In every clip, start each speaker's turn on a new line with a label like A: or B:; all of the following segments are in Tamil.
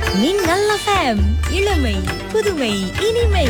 A: மின்னல் எஃப்எம் இளமை புதுமை இனிமை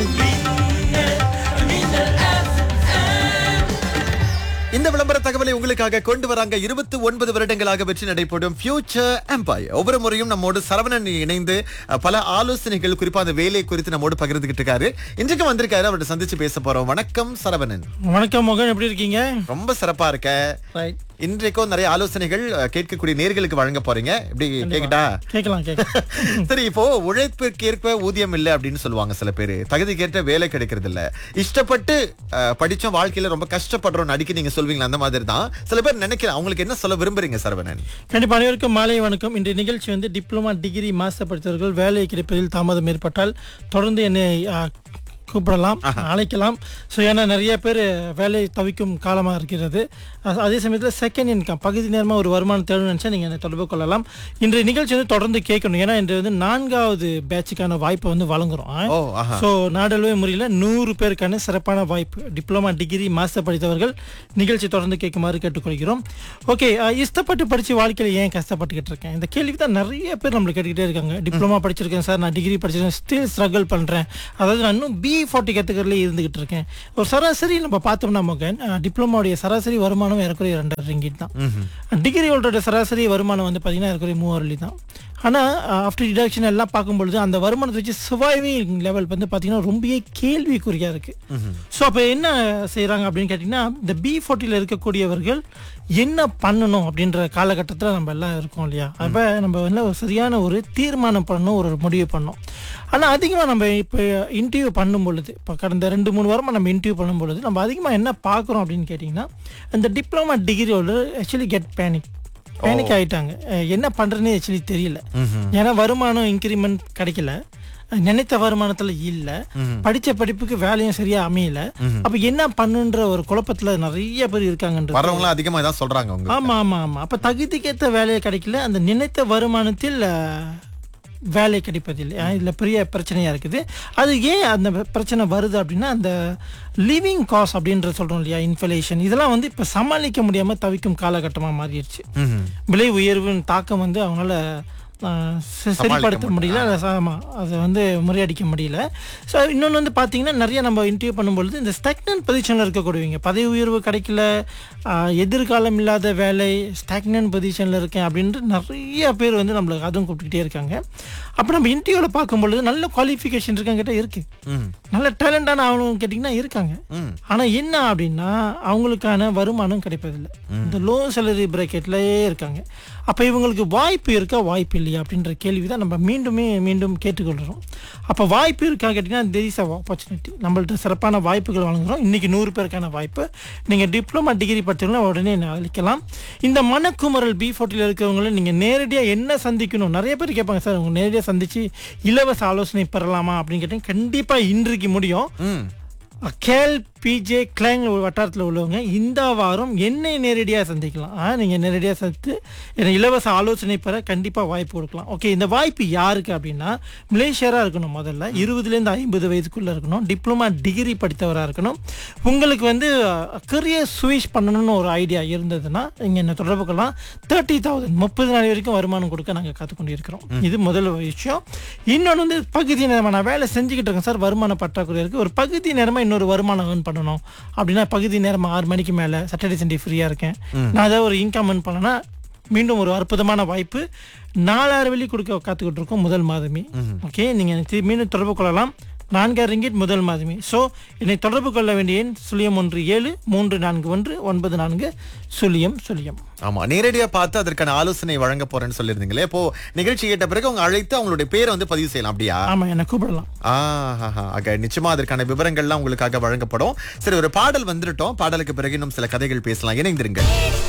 B: இந்த விளம்பர தகவலை உங்களுக்காக கொண்டு வராங்க இருபத்தி ஒன்பது வருடங்களாக வெற்றி நடைபெறும் ஃபியூச்சர் எம்பையர் ஒவ்வொரு முறையும் நம்மோடு சரவணன் இணைந்து அஹ், பல ஆலோசனைகள் குறிப்பா அந்த வேலை குறித்து நம்மோடு பகிர்ந்துகிட்டு இருக்காரு இன்றைக்கு வந்திருக்காரு அவர்கிட்ட சந்திச்சு பேச போறோம் வணக்கம் சரவணன்
C: வணக்கம் மோகன் எப்படி இருக்கீங்க
B: ரொம்ப சிறப்பா இருக்க
C: ரைட்
B: இன்றைக்கும் நிறைய ஆலோசனைகள் அஹ், கேட்கக்கூடிய நேர்களுக்கு வழங்க போறீங்க இப்படி கேக்குதா
C: கேட்கலாம் கேட்கலாம்
B: சரி இப்போ உழைப்பிற்கேற்ப ஊதியம் இல்ல அப்படின்னு சொல்லுவாங்க சில பேரு தகுதிக்கேற்ற வேலை கிடைக்கிறது இல்ல இஷ்டப்பட்டு அஹ், படிச்சோம் வாழ்க்கையில ரொம்ப கஷ்டப்படுறோம் அடிக்கடி நீங்க சொல்வீங்களா அந்த மாதிரி தான் சில பேர் நினைக்கிறேன் அவங்களுக்கு என்ன சொல்ல விரும்புறீங்க சரவணன்
C: கண்டிப்பா அனைவருக்கும் மாலை வணக்கம் இன்றைய நிகழ்ச்சி வந்து டிப்ளமா டிகிரி மாஸ்டர் படித்தவர்கள் வேலை கிடைப்பதில் தாமதம் ஏற்பட்டால் தொடர்ந்து என்னை ஆ, கூப்பிடலாம் அழைக்கலாம் ஸோ ஏன்னா நிறைய பேர் வேலை தவிக்கும் காலமாக இருக்கிறது அ- அதே சமயத்தில் செகண்ட் இன்கம் பகுதி நேரமாக ஒரு வருமானம் தேடணும்னு நினச்சா நீங்கள் என்னை தொடர்பு கொள்ளலாம் இன்றைய நிகழ்ச்சி வந்து தொடர்ந்து கேட்கணும் ஏன்னா இன்று வந்து நான்காவது பேட்சுக்கான வாய்ப்பை வந்து வழங்குறோம்
B: ஓ ஆஹா
C: ஸோ நாடளவு முறையில் நூறு பேருக்கான சிறப்பான வாய்ப்பு டிப்ளமா டிகிரி மாஸ்டர் படித்தவர்கள் நிகழ்ச்சி தொடர்ந்து கேட்குமாறு கேட்டுக்கொள்கிறோம் ஓகே இஷ்டப்பட்டு படித்து வாழ்க்கையில் ஏன் கஷ்டப்பட்டுக்கிட்டு இருக்கேன் இந்த கேள்வி தான் நிறைய பேர் நம்மளை கேட்டுக்கிட்டே இருக்காங்க டிப்ளமா படிச்சிருக்கேன் சார் நான் டிகிரி படிச்சிருக்கேன் ஸ்டில் ஸ்ட்ரகிள் பண்ணுறேன் அதாவது நான் இன்னும் பி ஃபார்ட்டி கேட்டகரியில் இருந்துகிட்டு இருக்கேன் ஒரு சராசரி நம்ம பார்த்தோம்னா மகன் டிப்ளமாவுடைய சராசரி வருமானம் ஏறக்குறைய ரெண்டாயிரம் ரிங்கிட் தான் டிகிரி ஹோல்டரோட சராசரி வருமானம் வந்து பார்த்தீங்கன்னா ஏறக்குறைய மூவாயிரம் தான் ஆனால் ஆஃப்டர் டிடக்ஷன் எல்லாம் பார்க்கும்பொழுது அந்த வருமானத்தை வச்சு சர்வைவிங் லெவல் வந்து பார்த்தீங்கன்னா ரொம்பவே கேள்விக்குறியாக இருக்குது ஸோ அப்போ என்ன செய்கிறாங்க அப்படின்னு கேட்டிங்கன்னா இந்த பி ஃபோர்ட்டியில் இருக்கக்கூடியவர்கள் என்ன பண்ணணும் அப்படின்ற காலகட்டத்தில் நம்ம எல்லாம் இருக்கோம் இல்லையா அப்போ நம்ம வந்து ஒரு சரியான ஒரு தீர்மானம் பண்ணணும் ஒரு முடிவு பண்ணோம் ஆனால் அதிகமாக நம்ம இப்போ இன்டர்வியூ பண்ணும் பொழுது இப்போ கடந்த ரெண்டு மூணு வாரமாக நம்ம இன்டர்வியூ பண்ணும் பொழுது நம்ம அதிகமாக என்ன பார்க்குறோம் அப்படின்னு கேட்டிங்கன்னா இந்த diploma degree holder actually get panic panic ஆயிட்டாங்க அஹ் என்ன பண்றதுன்னு ஆக்சுவலி தெரியல ஏன்னா வருமானம் இன்க்ரிமெண்ட் கிடைக்கல அஹ் நினைத்த வருமானத்துல இல்ல படிச்ச படிப்புக்கு வேலையும் சரியா அமையல அப்ப என்ன பண்ணுன்ற ஒரு குழப்பத்துல நிறைய பேர் இருக்காங்கன்றது
B: வர்றவங்களும் அதிகமா இதான் சொல்றாங்க அவங்க
C: ஆமா ஆமா ஆமா அப்ப தகுதிக்கேத்த வேலையை கிடைக்கல அந்த நினைத்த வருமானத்தில் அஹ், வேலை கிடைப்பதில்லை அஹ் இதுல பெரிய பிரச்சனையா இருக்குது அது ஏன் அந்த பிரச்சனை வருது அப்படின்னா அந்த லிவிங் காஸ்ட் அப்படின்ற சொல்றோம் இல்லையா இன்ஃபலேஷன் இதெல்லாம் வந்து இப்ப சமாளிக்க முடியாம தவிக்கும் காலகட்டமா மாறிடுச்சு
B: ம்ஹும்.
C: விலை உயர்வின் தாக்கம் வந்து அவங்களால ஆஹ், ச- சரிப்படுத்த முடியல அது ச- ஆமா அதை வந்து முறியடிக்க முடியல ஸோ இன்னொன்று வந்து பார்த்தீங்கன்னா நிறைய நம்ம இன்டர்வியூ பண்ணும்பொழுது இந்த ஸ்டாக்னன்ட் பொசிஷனில் இருக்கக்கூடியவங்க பதவி உயர்வு கிடைக்கல ஆஹ், எதிர்காலம் இல்லாத வேலை ஸ்டாக்னன்ட் பொசிஷனில் இருக்கேன் அப்படின்ட்டு நிறைய பேர் வந்து நம்மளுக்கு அதுவும் கூப்பிட்டுக்கிட்டே இருக்காங்க அப்போ நம்ம இன்டர்வியூவில் பார்க்கும்பொழுது நல்ல குவாலிஃபிகேஷன் இருக்காங்க கேட்டால் இருக்கு
B: ம்.
C: நல்ல டேலண்டான ஆகணும் கேட்டிங்கன்னா இருக்காங்க
B: ம்.
C: ஆனா என்ன அப்படின்னா அவங்களுக்கான வருமானம் கிடைப்பதில்லை இந்த லோ சேலரி பிரேக்கெட்லயே இருக்காங்க அப்ப இவங்களுக்கு வாய்ப்பு இருக்கா வாய்ப்பு இல்லையா அப்படின்ற கேள்வி தான் நம்ம மீண்டுமே மீண்டும் கேட்டுக்கொள்கிறோம் அப்ப வாய்ப்பு இருக்கா கேட்டிங்கன்னா தெர் இஸ் ஆப்பர்ச்சுனிட்டி நம்மள்ட்ட சிறப்பான வாய்ப்புகள் வழங்குறோம் இன்னைக்கு நூறு பேருக்கான வாய்ப்பு நீங்க டிப்ளமா டிகிரி படிச்சவங்கள உடனே அளிக்கலாம் இந்த மனக்குமரல் பி ஃபோர்ட்டியில் இருக்கிறவங்கள நீங்க நேரடியா என்ன சந்திக்கணும் நிறைய பேர் கேட்பாங்க சார் உங்க நேரடியா சந்திச்சு இலவச ஆலோசனை பெறலாமா அப்படின்னு கேட்டீங்க கண்டிப்பா இன்றைக்கு முடியும்
B: ம்.
C: கேல் பிஜே கிளாங் வட்டாரத்தில் உள்ளவங்க இந்த வாரம் என்னை நேரடியாக சந்திக்கலாம் ஆ நீங்கள் நேரடியாக சந்தித்து என்னை இலவச ஆலோசனை பெற கண்டிப்பாக வாய்ப்பு கொடுக்கலாம் ஓகே இந்த வாய்ப்பு யாருக்கு அப்படின்னா மலேசியராக இருக்கணும் முதல்ல இருபதுலேருந்து ஐம்பது வயதுக்குள்ளே இருக்கணும் டிப்ளமா டிகிரி படித்தவராக இருக்கணும் உங்களுக்கு வந்து கரியர் ஸ்விட்ச் பண்ணணும்னு ஒரு ஐடியா இருந்ததுன்னா நீங்கள் என்ன தொடர்பு கொள்ளலாம் தேர்ட்டி தௌசண்ட் முப்பது நாள் வரைக்கும் வருமானம் கொடுக்க நாங்கள் காத்துக்கொண்டு இருக்கிறோம் இது முதல் விஷயம் இன்னொன்று வந்து பகுதி நேரமாக நான் வேலை செஞ்சுக்கிட்டு இருக்கேன் சார் வருமான பற்றாக்குறை இருக்குது ஒரு பகுதி நேரமாக இன்னொரு வருமானம் ஏர்ன் பண்ணணும் அப்படின்னா பகுதி நேரமாக ஆறு மணிக்கு மேலே சாட்டர்டே சண்டே ஃப்ரீயாக இருக்கேன் நான் ஏதாவது ஒரு இன்கம் ஏர்ன் பண்ணேன்னா மீண்டும் ஒரு அற்புதமான வாய்ப்பு நாலாயிரம் வெள்ளி கொடுக்க காத்துக்கிட்டு இருக்கோம் முதல் மாதமே ஓகே நீங்கள் மீண்டும் தொடர்பு கொள்ளலாம் நான்காயிரம் ரிங்கிட் முதல் மாதமே ஸோ என்னை தொடர்பு கொள்ள வேண்டிய எண் சுழியம் ஒன்று ஏழு மூன்று நான்கு ஒன்று ஒன்பது நான்கு சுழியம் சுழியம்
B: ஆமா நேரடியா பார்த்து அதற்கான ஆலோசனை வழங்க போறேன்னு சொல்லியிருந்தீங்களே இப்போ நிகழ்ச்சி கேட்ட பிறகு அவங்க அழைத்து அவங்களுடைய பேரை வந்து பதிவு செய்யலாம் அப்படியா
C: ஆமாம் என்னை கூப்பிடலாம்
B: ஆஹா ஆக நிச்சயமா அதற்கான விவரங்கள்லாம் உங்களுக்காக வழங்கப்படும் சரி ஒரு பாடல் வந்துட்டோம் பாடலுக்கு பிறகு இன்னும் சில கதைகள் பேசலாம் இணைந்திருங்க